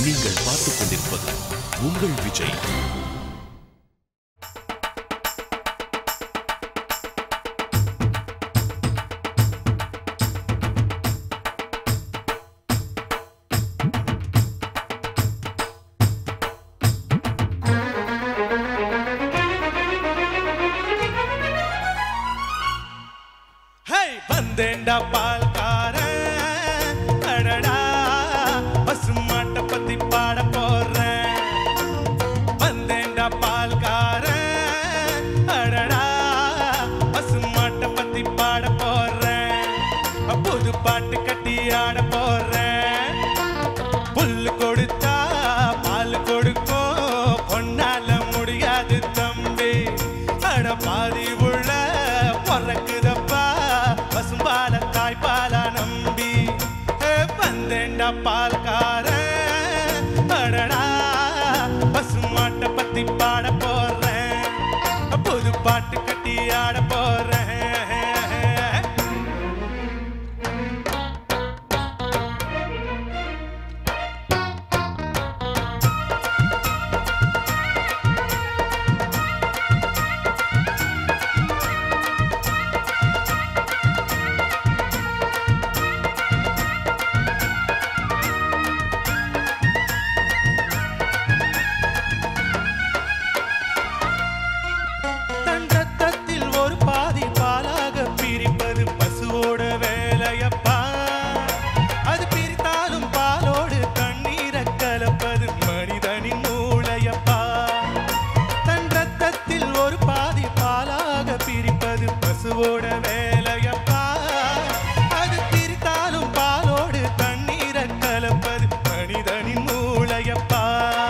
நீங்கள் பார்த்துக் கொண்டிருப்பது உங்கள் விஜய் ஹே வந்தேன்டா பால்காரன் அடடா பசு மாட்டை பத்தி பாட போறேன் வந்தேன்டா பால்காரன் அடடா பசு மாட்டை பத்தி பாட போறேன் புது பாட்டு கட்டி ஆட போறேன் புல்லு கொடுத்தா பால் கொடுக்கும் பொன்னால முடியாது தம்பி அட பாதி உள்ள பிறக்குதப்பா பசும்பால தாய்ப்பால நம்பி ஏ, வந்தேன்டா பால்காரன் அடடா பசுமாட்டை பத்தி பாட போறேன் புது பாட்டு கட்டி ஆட போறேன் தன் ரத்தத்தில் ஒரு பாதி பாலாக பிரிப்பது பசுவோட வேலையப்பா அது பிரித்தாலும் பாலோடு தண்ணீரை கலப்பது மனிதனின் மூளையப்பா தன் ரத்தத்தில் ஒரு பாதி பாலாக பிரிப்பது பசுவோட வேலையப்பா அது பிரித்தாலும் பாலோடு தண்ணீரை கலப்பது மனிதனின் மூளையப்பா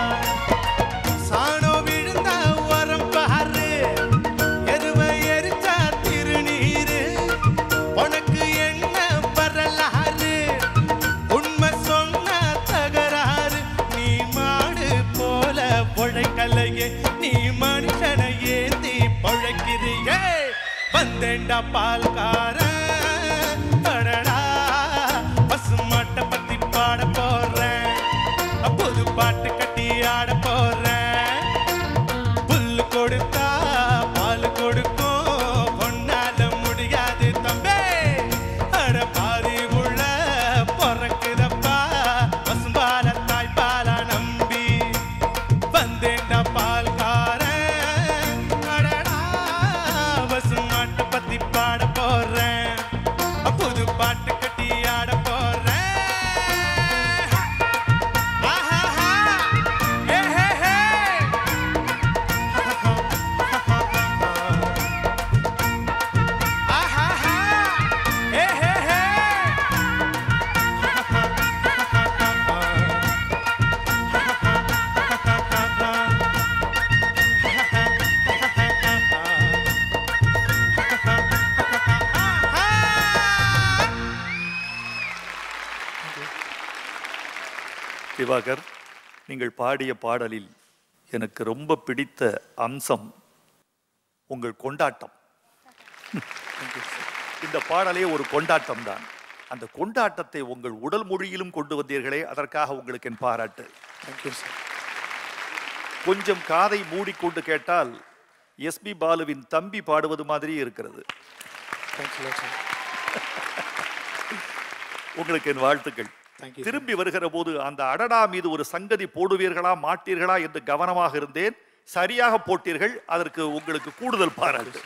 சாணோ விழுந்தா வரம் பாரு எதுவை எரிச்சா திருநீரு உனக்கு என்ன வரலாறு உண்மை சொன்ன தகராறு நீ மாடு போல பொழைக்கலையே நீ மனுஷனை ஏந்தி பொழைக்கிறியே வந்தேன்டா பால்காரன் அடடா பசுமாட்டை பத்தி பாட போறேன் புது பாட்டு கட்டி ஆட போறேன் புல்லு கொடுத்தா பால் கொடுக்கும் பொன்னால முடியாது தம்பே அட பாதி உள்ள பிறக்குதப்பா பசும்பால தாய்ப்பால நம்பி வந்தேன்டா பால்காரன் அடடா பசுமாட்டை பத்தி பாட போறேன் புது பாட்டு கட்டி ஆட போறேன் ஆஹாஹா. ஏ ஹே ஹே. ஆஹாஹா. ஏ ஹே ஹே. திவாகர் நீங்கள் பாடிய பாடலில் எனக்கு ரொம்ப பிடித்த அம்சம் உங்கள் கொண்டாட்டம் இந்த பாடலே ஒரு கொண்டாட்டம் தான் அந்த கொண்டாட்டத்தை உங்கள் உடல் மொழியிலும் கொண்டு வந்தீர்களே அதற்காக உங்களுக்கு என் பாராட்டு தேங்க்யூ சார் கொஞ்சம் காதை மூடிக்கொண்டு கேட்டால் எஸ்பி பாலுவின் தம்பி பாடுவது மாதிரி இருக்கிறது தேங்க்யூ சார் உங்களுக்கு என் வாழ்த்துக்கள் Thank you, sir. திரும்பி வருகிற போது அந்த அடடா மீது ஒரு சங்கதி போடுவீர்களா மாட்டீர்களா என்று கவனமாக இருந்தேன் சரியாக போட்டீர்கள் அதற்கு உங்களுக்கு கூடுதல் பாராட்டு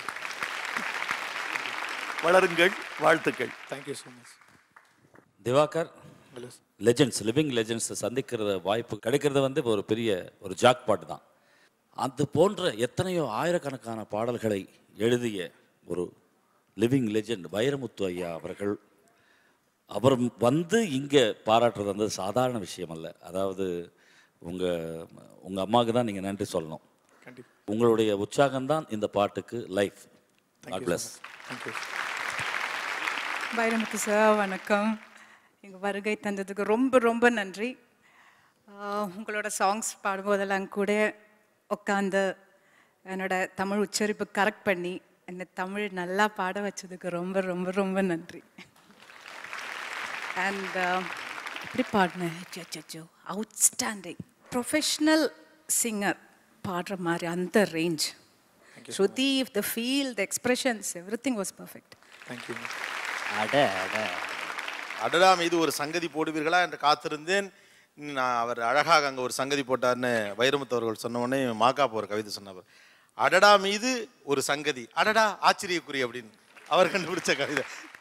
வளருங்கள் வாழ்த்துக்கள் thank you so much Diwakar hello legends living legends சந்திக்கிற வாய்ப்பு கிடைக்கிறது வந்து ஒரு பெரிய ஒரு ஜாக்பாட் தான் அது போன்ற எத்தனையோ ஆயிரக்கணக்கான பாடல்களை எழுதிய ஒரு லிவிங் லெஜெண்ட் வைரமுத்து ஐயா அவர்கள் அவர் வந்து இங்கே பாராட்டுறது வந்து சாதாரண விஷயம் அல்ல அதாவது உங்கள் உங்கள் அம்மாவுக்கு தான் நீங்கள் நன்றி சொல்லணும் கண்டிப்பாக உங்களுடைய உற்சாகம்தான் இந்த பாட்டுக்கு life God bless thank you Vairamuthu sir வணக்கம் எங்கள் வருகை தந்ததுக்கு ரொம்ப ரொம்ப நன்றி ஆஹ் உங்களோட சாங்ஸ் பாடும்போதெல்லாம் கூட உட்காந்து என்னோட தமிழ் உச்சரிப்பு கரெக்ட் பண்ணி என்னை தமிழ் நல்லா பாட வச்சதுக்கு ரொம்ப ரொம்ப ரொம்ப நன்றி அண்ட் எப்படி பாடினேன் அச்சோ அவுட்ஸ்டாண்டிங் ப்ரொஃபஷ்னல் சிங்கர் பாடுற மாதிரி அந்த range shruti the feel the expressions everything was perfect thank you அட அட அடடா மீது ஒரு சங்கதி போடுவீர்களா என்று காத்திருந்தேன் நான் அவர் அழகாக அங்கே ஒரு சங்கதி போட்டார்னு வைரமுத்து அவர்கள் சொன்ன உடனே மாக்காப்பு ஒரு கவிதை சொன்னவர் அடடா மீது ஒரு சங்கதி அடடா ஆச்சரியக்குறி அப்படின்னு அவர் கண்டுபிடிச்ச கவிதை